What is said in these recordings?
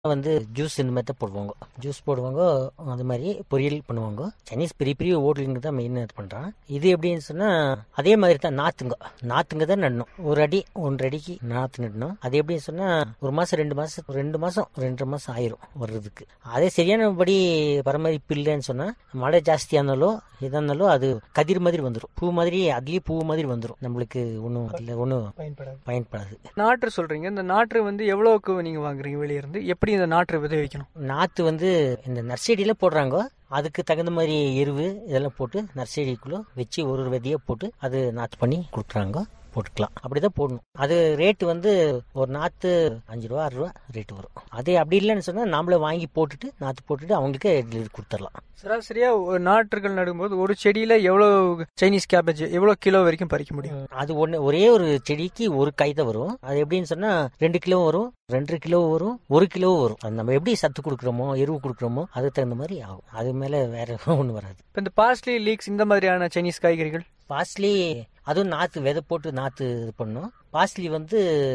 வந்து ஜூஸ் இந்த மாதிரி தான் போடுவாங்க ஜூஸ் போடுவாங்க அது மாதிரி பொரியல் பண்ணுவாங்க சைனீஸ் பெரிய பெரிய ஹோட்டலுங்க தான் மெயின் இது பண்ணுறான் இது எப்படின்னு சொன்னால் அதே மாதிரி தான் நாற்றுங்க நாற்றுங்க தான் நடணும் ஒரு அடி ஒன்றரை அடிக்கு நாற்று நடணும் அது எப்படின்னு சொன்னால் ஒரு மாதம் ரெண்டு மாதம் ரெண்டு மாதம் ரெண்டரை மாதம் ஆயிரும் வர்றதுக்கு அதே சரியானபடி பராமரிப்பு இல்லைன்னு சொன்னால் மழை ஜாஸ்தியாக இருந்தாலும் எதாக இருந்தாலும் அது கதிர் மாதிரி வந்துடும் பூ மாதிரி அதுலேயே பூ மாதிரி வந்துடும் நம்மளுக்கு ஒன்றும் அதில் ஒன்றும் பயன்படாது பயன்படாது நாற்று சொல்றீங்க இந்த நாற்று வந்து எவ்வளவுக்கு நீங்க வாங்குறீங்க வெளிய இருந்து எப்படி இந்த நாற்று விதை வைக்கணும் நாற்று வந்து இந்த நர்சரியில போடுறாங்க அதுக்கு தகுந்த மாதிரி எருவு இதெல்லாம் போட்டு நர்சரிக்குள்ள வச்சு ஒரு ஒரு விதையை போட்டு அது நாற்று பண்ணி கொடுக்குறாங்க போட்டுக்கலாம் அப்படிதான் போடணும் அது ரேட்டு வந்து ஒரு நாற்று அஞ்சு ரூபா ஆறு ரூபா ரேட்டு வரும் அதே அப்படி இல்லைன்னு சொன்னா நாமளே வாங்கி போட்டுட்டு நாற்று போட்டுட்டு அவங்களுக்கு டெலிவரி கொடுத்துடலாம் சராசரியா ஒரு நாற்றுகள் நடும்போது ஒரு செடியில எவ்வளவு சைனீஸ் கேபேஜ் எவ்வளவு கிலோ வரைக்கும் பறிக்க முடியும் அது ஒன்று ஒரே ஒரு செடிக்கு ஒரு காய் தான் வரும் அது எப்படின்னு சொன்னா ரெண்டு கிலோ வரும் ரெண்டரை கிலோ வரும் ஒரு கிலோ வரும் அது நம்ம எப்படி சத்து கொடுக்குறோமோ எருவு கொடுக்குறோமோ அதுக்கு தகுந்த மாதிரி ஆகும் அது மேல வேற ஒன்றும் வராது இப்ப இந்த பாஸ்லி லீக்ஸ் இந்த மாதிரியான சைனீஸ் காய்கறிகள் பாஸ்லி அதுவும் நாற்று விதை போட்டு நாற்று இது பண்ணோம் பாஸ்லி வந்து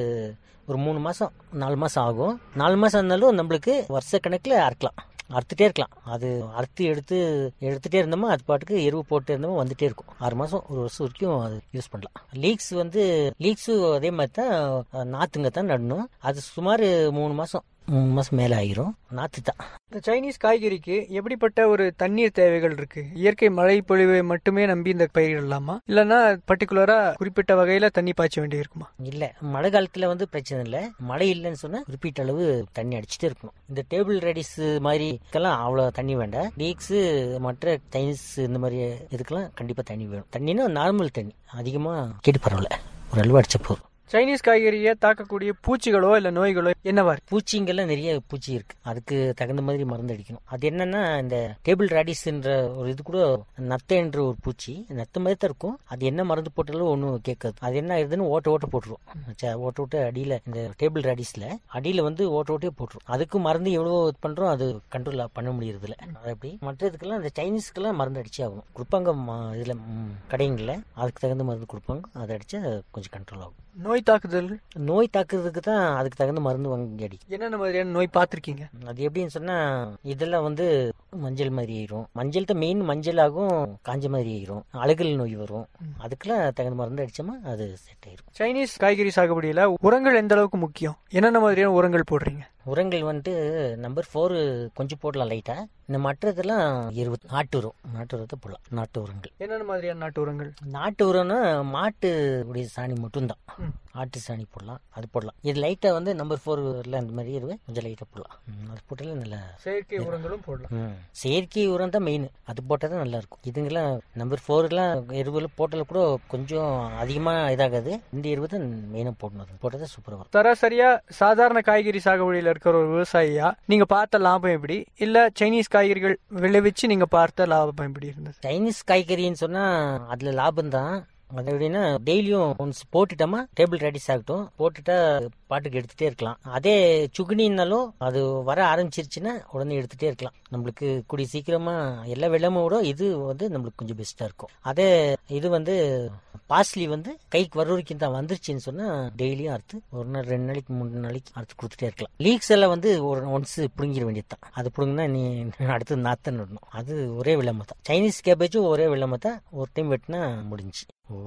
ஒரு மூணு மாதம் நாலு மாதம் ஆகும் நாலு மாதம் இருந்தாலும் நம்மளுக்கு வருஷ கணக்கில் அறுக்கலாம் அறுத்துட்டே இருக்கலாம் அது அறுத்து எடுத்து எடுத்துட்டே இருந்தோமோ அது பாட்டுக்கு எருவு போட்டு இருந்தோமோ வந்துட்டே இருக்கும் ஆறு மாதம் ஒரு வருஷம் வரைக்கும் அது யூஸ் பண்ணலாம் லீக்ஸ் வந்து லீக்ஸும் அதே மாதிரி தான் நாற்றுங்க தான் நடணும் அது சுமார் மூணு மாதம் மூணு மாதம் மேலே ஆயிரும் நாற்று தான் இந்த சைனீஸ் காய்கறிக்கு எப்படிப்பட்ட ஒரு தண்ணீர் தேவைகள் இருக்கு இயற்கை மழை பொழிவை மட்டுமே நம்பி இந்த பயிரிடலாமா இல்லைன்னா பர்டிகுலரா குறிப்பிட்ட வகையில தண்ணி பாய்ச்ச வேண்டி இருக்குமா இல்ல மழை காலத்துல வந்து பிரச்சனை இல்ல மழை இல்லைன்னு சொன்னா குறிப்பிட்ட அளவு தண்ணி அடிச்சுட்டே இருக்கணும் இந்த டேபிள் ரெடிஸ் மாதிரிக்கெல்லாம் அவ்வளவு தண்ணி வேண்டாம் லீக்ஸ் மற்ற சைனீஸ் இந்த மாதிரி இதுக்கெல்லாம் கண்டிப்பா தண்ணி வேணும் தண்ணினா நார்மல் தண்ணி அதிகமா கேட்டு பரவாயில்ல ஒரு அளவு அடிச்ச போதும் சைனீஸ் காய்கறியை தாக்கக்கூடிய பூச்சிகளோ இல்ல நோய்களோ என்னவா இருக்கு பூச்சிங்கெல்லாம் நிறைய பூச்சி இருக்கு அதுக்கு தகுந்த மாதிரி மருந்து அடிக்கணும் அது என்னன்னா இந்த டேபிள் ராடிஸ்ன்ற ஒரு இது கூட நத்தைன்ற ஒரு பூச்சி நத்த மாதிரி தான் இருக்கும் அது என்ன மருந்து போட்டாலும் ஒன்றும் கேட்காது அது என்ன ஆயிருதுன்னு ஓட்ட ஓட்ட போட்டுரும் ச- ஓட்ட ஓட்ட அடியில இந்த டேபிள் ராடிஸ்ல அடியில வந்து ஓட்ட ஓட்டே போட்டுரும் அதுக்கு மருந்து எவ்வளவு இது பண்றோம் அது கண்ட்ரோல் பண்ண முடியறது இல்ல அது எப்படி மற்றதுக்கெல்லாம் இந்த சைனீஸ்க்கெல்லாம் மருந்து அடிச்சே ஆகணும் கொடுப்பாங்க ம- இதுல ம், கடைங்கள்ல அதுக்கு தகுந்த மருந்து கொடுப்பாங்க அதை அடிச்சா கொஞ்சம் கண்ட்ரோல் ஆகும் நோய் தாக்குதல் நோய் தாக்குறதுக்கு தான் அதுக்கு தகுந்த மருந்து வாங்கி அடி என்னென்ன மாதிரியான நோய் பார்த்திருக்கீங்க அது எப்படின்னு சொன்னா இதெல்லாம் வந்து மஞ்சள் மாதிரி ஆயிரும் மஞ்சள் தான் மெயின் மஞ்சள் ஆகும் காஞ்ச மாதிரி ஆயிரும் அழுகல் நோய் வரும் அதுக்கெல்லாம் தகுந்த மருந்து அடிச்சோமா அது செட் ஆயிரும் சைனீஸ் காய்கறி சாகுபடியில உரங்கள் எந்த அளவுக்கு முக்கியம் என்னென்ன மாதிரியான உரங்கள் போடுறீங்க உரங்கள் வந்துட்டு நம்பர் ஃபோர் கொஞ்சம் போடலாம் லைட்டா இந்த மற்றதெல்லாம் இருபது நாட்டு உரம் நாட்டு உரத்தை போடலாம் நாட்டு உரங்கள் என்னென்ன மாதிரியான நாட்டு உரங்கள் நாட்டு உரம்னா மாட்டு உடைய சாணி மட்டும்தான் ம். ஆட்டு சாணி போடலாம் அது போடலாம் இது லைட்டா வந்து நம்பர் ஃபோர்ல அந்த மாதிரி இருவே கொஞ்சம் லைட்டா போடலாம் ம், அது போட்டாலே நல்லா செயற்கை உரங்களும் போடலாம் ம். செயற்கை உரம் தான் மெயின் அது போட்டால் தான் நல்லா இருக்கும் இதுங்கெல்லாம் நம்பர் ஃபோர்லாம் எருவில் போட்டால கூட கொஞ்சம் அதிகமாக இதாகாது இந்த எருவு தான் மெயினாக போடணும் அது போட்டால் தான் சூப்பராக வரும் சராசரியா சாதாரண காய்கறி சாகுபடியில இருக்கிற ஒரு விவசாயியா நீங்க பார்த்த லாபம் எப்படி இல்ல சைனீஸ் காய்கறிகள் விளைவிச்சு நீங்க பார்த்த லாபம் எப்படி இருந்தது சைனீஸ் காய்கறின்னு சொன்னால் அதில் லாபம் தான் அது எப்படின்னா டெய்லியும் ஒன்ஸ் போட்டுட்டோமா டேபிள் ரெடிஸ் ஆகட்டும் போட்டுட்டா பாட்டுக்கு எடுத்துட்டே இருக்கலாம் அதே சுகுனின்னாலும் அது வர ஆரம்பிச்சிருச்சுன்னா உடனே எடுத்துட்டே இருக்கலாம் நம்மளுக்கு கூடிய சீக்கிரமா எல்லா வெள்ளமும் விட இது வந்து நம்மளுக்கு கொஞ்சம் பெஸ்டா இருக்கும் அதே இது வந்து பாஸ்லி வந்து கைக்கு வர வரைக்கும் தான் வந்துருச்சுன்னு சொன்னா டெய்லியும் அறுத்து ஒரு நாள் ரெண்டு நாளைக்கு மூணு நாளைக்கு அறுத்து கொடுத்துட்டே இருக்கலாம் லீக்ஸ் எல்லாம் வந்து ஒரு ஒன்ஸ் பிடுங்கிட வேண்டியது தான் அது பிடுங்கினா நீ அடுத்து நாத்தம் நடணும் அது ஒரே விளம்பரம் தான் சைனீஸ் கேபேஜும் ஒரே விளம்பரம் தான் ஒரு டைம் வெட்டினா முடிஞ்சு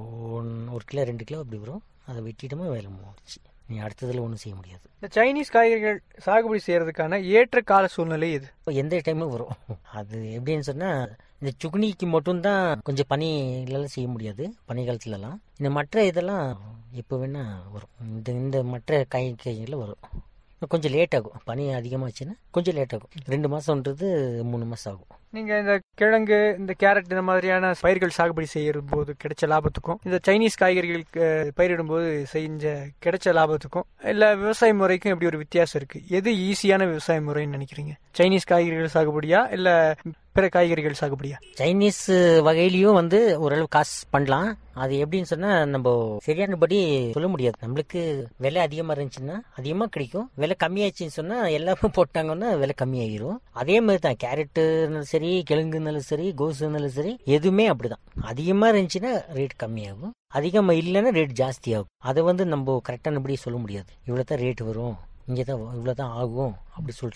ஒன்- ஒரு கிலோ ரெண்டு கிலோ அப்படி வரும் அதை வெட்டிட்டோமா வேலை முடிச்சு நீ அடுத்ததுல ஒன்றும் செய்ய முடியாது இந்த சைனீஸ் காய்கறிகள் சாகுபடி செய்யறதுக்கான ஏற்ற கால சூழ்நிலை இது இப்போ எந்த டைமும் வரும் அது எப்படின்னு சொன்னா இந்த சுகுனிக்கு மட்டும்தான் கொஞ்சம் பனி எல்லாம் செய்ய முடியாது பனி காலத்துலலாம் இந்த மற்ற இதெல்லாம் எப்போ வேணா வரும் இந்த இந்த மற்ற காய் காய்கறிகள் வரும் இன்னும் கொஞ்சம் லேட் ஆகும் பனி அதிகமாச்சுன்னா கொஞ்சம் லேட் ஆகும் ரெண்டு மாசம்ன்றது மூணு மாசம் ஆகும் நீங்க இந்த கிழங்கு இந்த கேரட் இந்த மாதிரியான பயிர்கள் சாகுபடி செய்யும் போது கிடைச்ச லாபத்துக்கும் இந்த சைனீஸ் காய்கறிகள் அஹ், பயிரிடும் போது செஞ்ச கிடைச்ச லாபத்துக்கும் இல்ல விவசாய முறைக்கும் எப்படி ஒரு வித்தியாசம் இருக்கு எது ஈஸியான விவசாய முறைன்னு நினைக்கிறீங்க சைனீஸ் காய்கறிகள் சாகுபடியா இல்ல பிற காய்கறிகள் சாகுபடியா சைனீஸ் வகையிலயும் வந்து ஓரளவு காசு பண்ணலாம் அது எப்படின்னு சொன்னா நம்ம சரியானபடி சொல்ல முடியாது நம்மளுக்கு விலை அதிகமா இருந்துச்சுன்னா அதிகமா கிடைக்கும் விலை கம்மியாச்சுன்னு சொன்னா எல்லாமே போட்டாங்கன்னா விலை கம்மியாயிரும் அதே மாதிரி தான் கேரட்டுனாலும் சரி கிழங்குனாலும் சரி கோஸுனாலும் சரி எதுவுமே அப்படிதான் அதிகமா இருந்துச்சுன்னா ரேட் கம்மியாகும் அதிகமா இல்லைன்னா ரேட் ஜாஸ்தி ஆகும் அதை வந்து நம்ம கரெக்டானபடி சொல்ல முடியாது இவ்வளவு தான் ரேட் வரும் இங்கே தான் இவ்வளோ தான் ஆகும் அப்படி சொல்லிட்டு